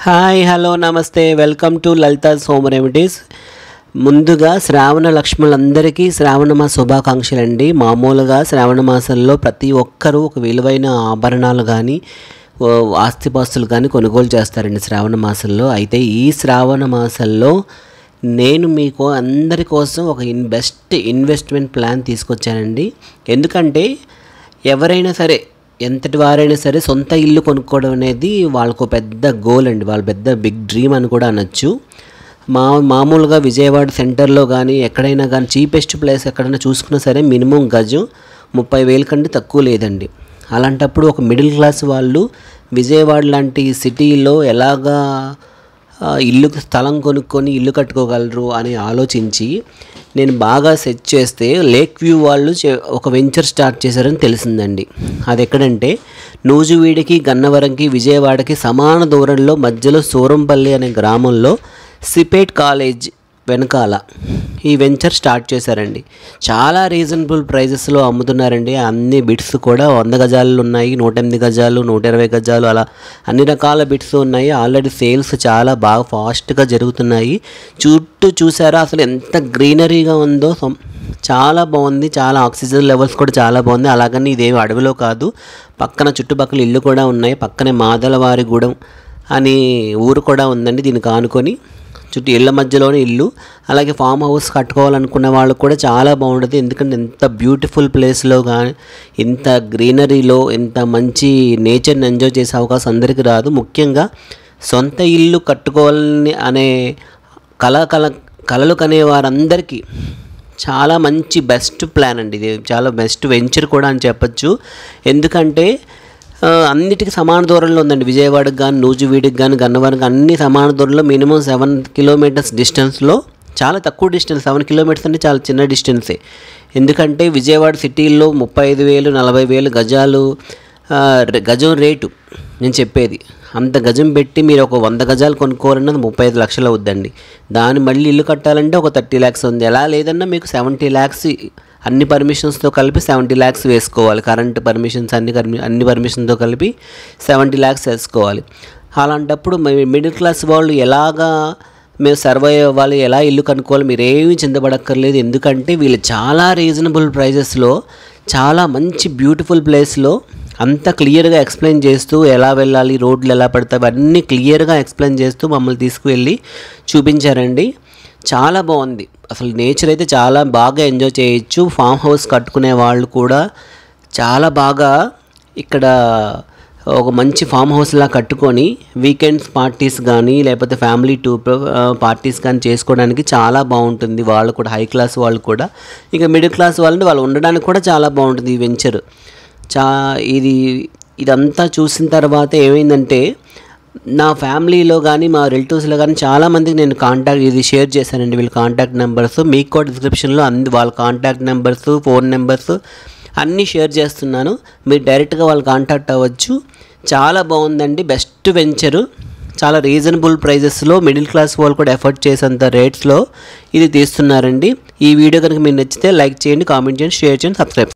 hi hello namaste welcome to Lalitha's home remedies ముందుగా శ్రావణ లక్ష్ములందరికీ శ్రావణ మాస శుభాకాంక్షలు అండి మామూలుగా శ్రావణ మాసంలో ప్రతి ఒక్కరూ ఒక విలువైన ఆభరణాలు కానీ ఓ ఆస్తిపాస్తులు కానీ కొనుగోలు చేస్తారండి శ్రావణ మాసంలో అయితే ఈ శ్రావణ మాసంలో నేను మీకు అందరి కోసం ఒక ఇన్ బెస్ట్ ఇన్వెస్ట్మెంట్ ప్లాన్ తీసుకొచ్చానండి ఎందుకంటే ఎవరైనా సరే ఎంతటి వారైనా సరే సొంత ఇల్లు కొనుక్కోవడం అనేది వాళ్ళకు పెద్ద గోల్ అండి వాళ్ళ పెద్ద బిగ్ డ్రీమ్ అని కూడా అనొచ్చు మా మామూలుగా విజయవాడ సెంటర్లో కానీ ఎక్కడైనా కానీ చీపెస్ట్ ప్లేస్ ఎక్కడైనా చూసుకున్నా సరే మినిమం గజం ముప్పై వేల కంటే తక్కువ లేదండి అలాంటప్పుడు ఒక మిడిల్ క్లాస్ వాళ్ళు విజయవాడ లాంటి సిటీలో ఎలాగా ఆ, ఇల్లు స్థలం కొనుక్కొని ఇల్లు కట్టుకోగలరు అని ఆలోచించి నేను బాగా సెట్ చేస్తే లేక్ వ్యూ వాళ్ళు చే- ఒక వెంచర్ స్టార్ట్ చేశారని తెలిసిందండి అది ఎక్కడంటే నూజువీడికి గన్నవరంకి విజయవాడకి సమాన దూరంలో మధ్యలో సూరంపల్లి అనే గ్రామంలో సిపేట్ కాలేజ్ వెనకాల ఈ వెంచర్ స్టార్ట్ చేశారండి చాలా రీజనబుల్ ప్రైజెస్లో అమ్ముతున్నారండి అన్ని బిట్స్ కూడా వంద గజాలు ఉన్నాయి నూట ఎనిమిది గజాలు నూట ఇరవై గజాలు అలా అన్ని రకాల బిట్స్ ఉన్నాయి ఆల్రెడీ సేల్స్ చాలా బాగా ఫాస్ట్గా జరుగుతున్నాయి చుట్టూ చూసారా అసలు ఎంత గ్రీనరీగా ఉందో సం- చాలా బాగుంది చాలా ఆక్సిజన్ లెవెల్స్ కూడా చాలా బాగుంది అలాగని ఇదేమి అడవిలో కాదు పక్కన చుట్టుపక్కల ఇల్లు కూడా ఉన్నాయి పక్కనే మాదలవారిగూడెం అని ఊరు కూడా ఉందండి దీనికి ఆనుకొని చుట్టూ ఇళ్ళ మధ్యలోనే ఇల్లు అలాగే ఫామ్ హౌస్ కట్టుకోవాలనుకున్న వాళ్ళకు కూడా చాలా బాగుంటుంది ఎందుకంటే ఎంత బ్యూటిఫుల్ ప్లేస్లో కానీ ఇంత గ్రీనరీలో ఇంత మంచి నేచర్ని ఎంజాయ్ చేసే అవకాశం అందరికీ రాదు ముఖ్యంగా సొంత ఇల్లు కట్టుకోవాలని అనే కళ కళ కళలు కనే వారందరికీ చాలా మంచి బెస్ట్ ప్లాన్ అండి ఇది చాలా బెస్ట్ వెంచర్ కూడా అని చెప్పొచ్చు ఎందుకంటే ఆ, అన్నిటికీ సమాన దూరంలో ఉందండి విజయవాడకి కానీ నూజివీడికి కానీ గన్నవరం అన్ని సమాన దూరంలో మినిమం సెవెన్ కిలోమీటర్స్ డిస్టెన్స్లో చాలా తక్కువ డిస్టెన్స్ సెవెన్ కిలోమీటర్స్ అంటే చాలా చిన్న డిస్టెన్సే ఎందుకంటే విజయవాడ సిటీల్లో ముప్పై ఐదు వేలు నలభై వేలు గజాలు ఆ, ర- గజం రేటు నేను చెప్పేది అంత గజం పెట్టి మీరు ఒక వంద గజాలు కొనుక్కోవాలన్నది ముప్పై ఐదు లక్షలు అవుద్దండి దాన్ని మళ్ళీ ఇల్లు కట్టాలంటే ఒక థర్టీ ల్యాక్స్ ఉంది ఎలా లేదన్నా మీకు సెవెంటీ ల్యాక్స్ అన్ని పర్మిషన్స్తో కలిపి సెవెంటీ ల్యాక్స్ వేసుకోవాలి కరెంట్ పర్మిషన్స్ అన్ని కర్మి- అన్ని పర్మిషన్తో కలిపి సెవెంటీ ల్యాక్స్ వేసుకోవాలి అలాంటప్పుడు మీ మిడిల్ క్లాస్ వాళ్ళు ఎలాగా మేము సర్వైవ్ అవ్వాలి ఎలా ఇల్లు కనుక్కోవాలి మీరు ఏమీ చింతపడక్కర్లేదు ఎందుకంటే వీళ్ళు చాలా రీజనబుల్ ప్రైజెస్లో చాలా మంచి బ్యూటిఫుల్ ప్లేస్లో అంత క్లియర్గా ఎక్స్ప్లెయిన్ చేస్తూ ఎలా వెళ్ళాలి రోడ్లు ఎలా పడతాయి అవన్నీ క్లియర్గా ఎక్స్ప్లెయిన్ చేస్తూ మమ్మల్ని తీసుకువెళ్ళి చూపించారండి చాలా బాగుంది అసలు నేచర్ అయితే చాలా బాగా ఎంజాయ్ చేయొచ్చు ఫామ్ హౌస్ కట్టుకునే వాళ్ళు కూడా చాలా బాగా ఇక్కడ ఒక మంచి ఫామ్ హౌస్లా కట్టుకొని వీకెండ్స్ పార్టీస్ కానీ లేకపోతే ఫ్యామిలీ టూర్ పార్టీస్ కానీ చేసుకోవడానికి చాలా బాగుంటుంది వాళ్ళు కూడా హై క్లాస్ వాళ్ళు కూడా ఇక మిడిల్ క్లాస్ వాళ్ళని వాళ్ళు ఉండడానికి కూడా చాలా బాగుంటుంది ఈ వెంచర్ చా ఇది ఇదంతా చూసిన తర్వాత ఏమైందంటే నా ఫ్యామిలీలో కానీ మా రిలేటివ్స్లో కానీ చాలామందికి నేను కాంటాక్ట్ ఇది షేర్ చేశానండి వీళ్ళ కాంటాక్ట్ నెంబర్స్ మీకు కూడా డిస్క్రిప్షన్లో అంది వాళ్ళ కాంటాక్ట్ నెంబర్స్ ఫోన్ నెంబర్స్ అన్నీ షేర్ చేస్తున్నాను మీరు డైరెక్ట్గా వాళ్ళు కాంటాక్ట్ అవ్వచ్చు చాలా బాగుందండి బెస్ట్ వెంచరు చాలా రీజనబుల్ ప్రైజెస్లో మిడిల్ క్లాస్ వాళ్ళు కూడా ఎఫర్ట్ చేసేంత రేట్స్లో ఇది తీస్తున్నారండి ఈ వీడియో కనుక మీకు నచ్చితే లైక్ చేయండి కామెంట్ చేయండి షేర్ చేయండి సబ్స్క్రైబ్